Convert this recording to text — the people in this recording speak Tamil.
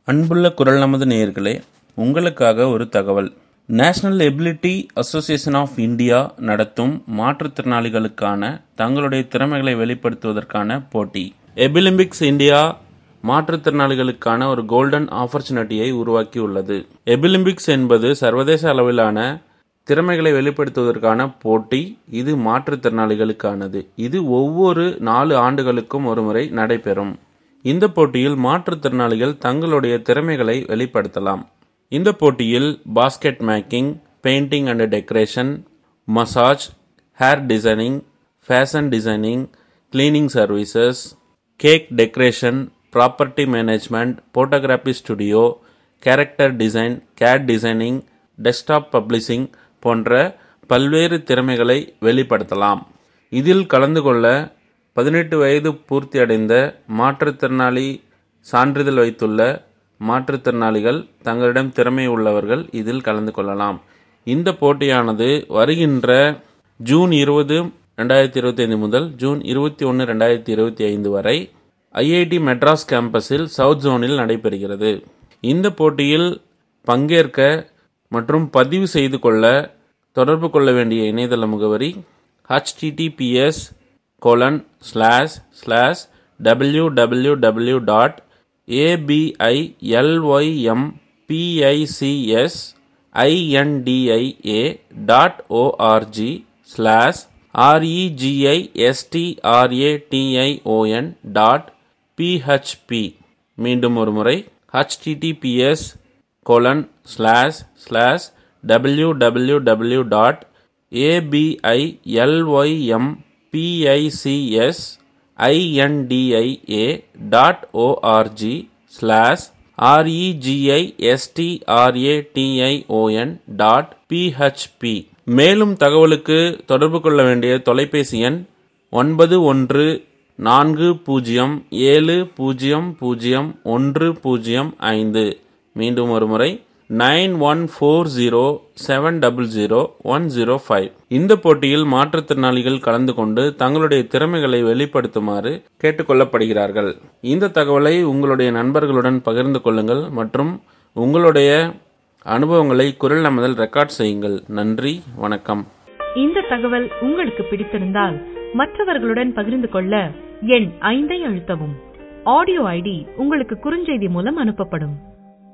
அன்புள்ள குரல் நமது நேயர்களே உங்களுக்காக ஒரு தகவல் National Ability Association of India நடத்தும் மாற்றுத்திறனாளிகளுக்கான தங்களுடைய திறமைகளை வெளிப்படுத்துவதற்கான போட்டி எபிலிம்பிக்ஸ் இந்தியா மாற்றுத்திறனாளிகளுக்கான ஒரு கோல்டன் ஆப்பர்ச்சுனிட்டியை உருவாக்கியுள்ளது எபிலிம்பிக்ஸ் என்பது சர்வதேச அளவிலான திறமைகளை வெளிப்படுத்துவதற்கான போட்டி இது மாற்றுத்திறனாளிகளுக்கானது இது ஒவ்வொரு நாலு ஆண்டுகளுக்கும் ஒருமுறை நடைபெறும் இந்த போட்டியில் மாற்றுத்திறனாளிகள் தங்களுடைய திறமைகளை வெளிப்படுத்தலாம் இந்த போட்டியில் basket making painting and decoration massage hair designing fashion designing cleaning services cake decoration property management photography studio character design CAD designing desktop publishing போன்ற பல்வேறு திறமைகளை வெளிப்படுத்தலாம் இதில் கலந்து கொள்ள பதினெட்டு வயது பூர்த்தி அடைந்த மாற்றுத்திறனாளி சான்றிதழ் வைத்துள்ள மாற்றுத்திறனாளிகள் தங்களிடம் திறமை உள்ளவர்கள் இதில் கலந்து கொள்ளலாம் இந்த போட்டியானது வருகின்ற ஜூன் இருபது ரெண்டாயிரத்தி இருபத்தி ஐந்து முதல் ஜூன் இருபத்தி ஒன்று ரெண்டாயிரத்தி இருபத்தி ஐந்து வரை ஐஐடி மெட்ராஸ் கேம்பஸில் சவுத் ஜோனில் நடைபெறுகிறது இந்த போட்டியில் பங்கேற்க மற்றும் பதிவு செய்து கொள்ள தொடர்பு கொள்ள வேண்டிய இணையதள முகவரி HTTPS colon slash slash W W W dot ABILYM PICS INDIA dot ORG slash REGISTRATION dot PHP மீண்டும் ஒரு முறை HTTPS colon slash slash W W W dot ABILYM PICS INDIA dot ORG slash REGISTRATION dot PHP மேலும் தகவலுக்கு தொடர்பு கொள்ள வேண்டிய தொலைபேசி எண் ஒன்பது ஒன்று நான்கு பூஜ்ஜியம் ஏழு பூஜ்ஜியம் பூஜ்ஜியம் ஒன்று பூஜ்ஜியம் ஐந்து மீண்டும் ஒரு முறை nine one four zero seven double zero one zero five இந்த போட்டியில் மாற்றுத்திறனாளிகள் கலந்து கொண்டு தங்களுடைய திறமைகளை வெளிப்படுத்துமாறு கேட்டுக்கொள்ளப்படுகிறார்கள் இந்த தகவலை உங்களுடைய நண்பர்களுடன் பகிர்ந்து கொள்ளுங்கள் மற்றும் உங்களுடைய அனுபவங்களை குரல் நமதில் ரெக்கார்ட் செய்யுங்கள் நன்றி வணக்கம் இந்த தகவல் உங்களுக்கு பிடித்திருந்தால் மற்றவர்களுடன் பகிர்ந்து கொள்ள எண் ஐந்தை அழுத்தவும் ஆடியோ ஐடி உங்களுக்கு குறுஞ்செய்தி மூலம் அனுப்பப்படும்